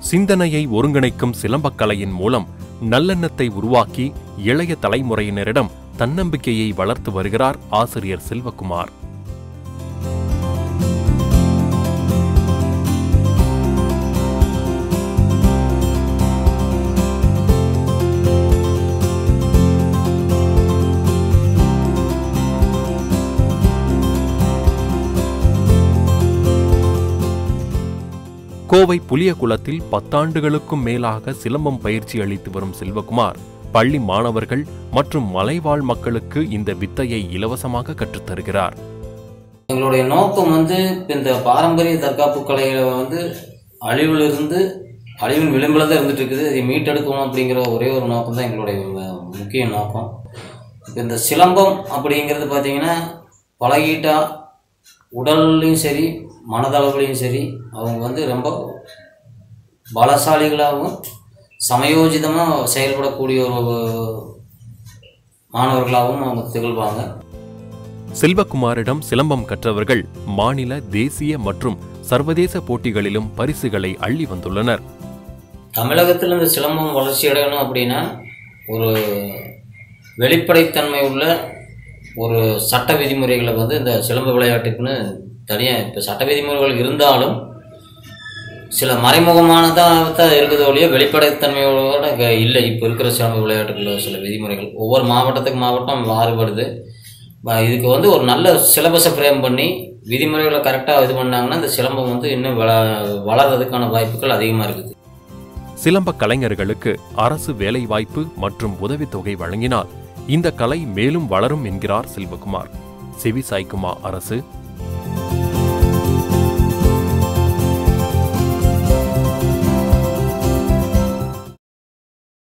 சிந்தனையை ஒருங்கிணைக்கும் சிலம்பக்கலையின் மூலம் நல்லெண்ணத்தை உருவாக்கி இளைய தலைமுறையினரிடம் தன்னம்பிக்கையை வளர்த்து வருகிறார் ஆசிரியர் செல்வகுமார் கோவை புலியகுளத்தில் பத்தாண்டுகளுக்கும் மேலாக சிலம்பம் பயிற்சி அளித்து வரும் செல்வகுமார் பள்ளி மாணவர்கள் மற்றும் மலைவாழ் மக்களுக்கு இந்த வித்தையை இலவசமாக கற்றுத் தருகிறார் எங்களுடைய நோக்கம் வந்து இப்ப இந்த பாரம்பரிய தற்காப்பு கலைகளை வந்து அழிவிலிருந்து அழிவின் விளிம்பில் தான் இருந்துட்டு இருக்குது அதை மீட்டெடுக்கணும் அப்படிங்கிற ஒரே ஒரு நோக்கம் தான் எங்களுடைய மு- முக்கிய நோக்கம் இப்போ இந்த சிலம்பம் அப்படிங்கிறது பார்த்தீங்கன்னா பழகிட்டா உடல்லையும் சரி மனதளவுலையும் சரி அவங்க வந்து ரொம்ப பலசாலிகளாகவும் சமயோஜிதமாக செயல்படக்கூடிய ஒரு மாணவர்களாகவும் அவங்க திகழ்வாங்க செல்வகுமாரிடம் சிலம்பம் கற்றவர்கள் மாநில தேசிய மற்றும் சர்வதேச போட்டிகளிலும் பரிசுகளை அள்ளி வந்துள்ளனர் தமிழகத்தில் இந்த சிலம்பம் வளர்ச்சி அடையணும் அப்படின்னா ஒரு வெளிப்படைத்தன்மை உள்ள ஒரு சட்ட விதிமுறைகளை வந்து இந்த சிலம்ப விளையாட்டுக்குன்னு தனியாக இப்போ சட்ட விதிமுறைகள் இருந்தாலும் சில மறைமுகமானதாக தான் இருக்குது ஒழிய வெளிப்படைத்தன்மையோட க- இல்லை இப்போ இருக்கிற சிலம்ப விளையாட்டுகளில் சில விதிமுறைகள் ஒவ்வொரு மாவட்டத்துக்கு மாவட்டம் மாறுபடுது ப- இதுக்கு வந்து ஒரு நல்ல சிலபஸை ஃப்ரேம் பண்ணி விதிமுறைகளை கரெக்டாக இது பண்ணாங்கன்னா இந்த சிலம்பம் வந்து இன்னும் வள வளர்றதுக்கான வாய்ப்புகள் அதிகமாக இருக்குது சிலம்ப கலைஞர்களுக்கு அரசு வேலைவாய்ப்பு மற்றும் உதவித்தொகை வழங்கினால் இந்த கலை மேலும் வளரும் என்கிறார் செல்வகுமார் செவி சாய்க்குமா அரசு